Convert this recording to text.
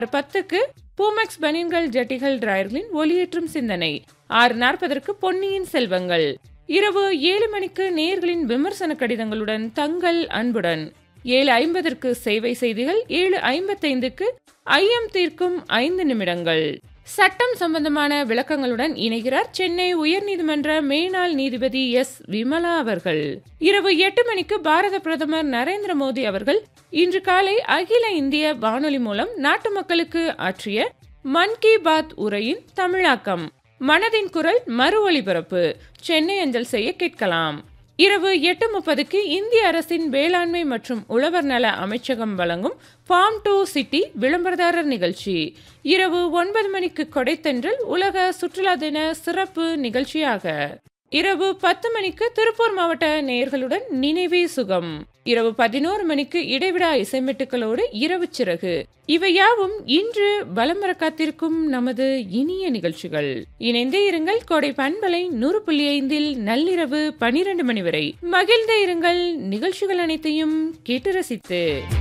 பத்துக்கு பூமெக்ஸ் பனியன்கள் ஜட்டிகள் டிராயர்களின் ஒளியேற்றும் சிந்தனை ஆறு நாற்பதற்கு பொன்னியின் செல்வங்கள் இரவு ஏழு மணிக்கு நேர்களின் விமர்சன கடிதங்களுடன் தங்கள் அன்புடன் ஏழு ஐம்பதற்கு சேவை செய்திகள் ஏழு ஐம்பத்தைந்துக்கு ஐயம் தீர்க்கும் ஐந்து நிமிடங்கள் சட்டம் சம்பந்தமான விளக்கங்களுடன் இணைகிறார் சென்னை உயர்நீதிமன்ற மேனாள் நீதிபதி எஸ் விமலா அவர்கள் இரவு எட்டு மணிக்கு பாரத பிரதமர் நரேந்திர மோடி அவர்கள் இன்று காலை அகில இந்திய வானொலி மூலம் நாட்டு மக்களுக்கு ஆற்றிய மன் கி பாத் உரையின் தமிழாக்கம் மனதின் குரல் மறு ஒலிபரப்பு சென்னை அஞ்சல் செய்ய கேட்கலாம் இரவு எட்டு முப்பதுக்கு இந்திய அரசின் வேளாண்மை மற்றும் உழவர் நல அமைச்சகம் வழங்கும் ஃபார்ம் டு சிட்டி விளம்பரதாரர் நிகழ்ச்சி இரவு ஒன்பது மணிக்கு கொடைத்தென்றல் உலக சுற்றுலா தின சிறப்பு நிகழ்ச்சியாக இரவு பத்து மணிக்கு திருப்பூர் மாவட்ட நேயர்களுடன் நினைவே சுகம் இரவு பதினோரு மணிக்கு இடைவிடா இசைமெட்டுக்களோடு இரவு சிறகு இவையாவும் இன்று வலம் வர காத்திருக்கும் நமது இனிய நிகழ்ச்சிகள் இணைந்தே இருங்கள் கோடை பண்பலை நூறு புள்ளி ஐந்தில் நள்ளிரவு பனிரெண்டு மணி வரை மகிழ்ந்தே இருங்கள் நிகழ்ச்சிகள் அனைத்தையும் கேட்டு ரசித்து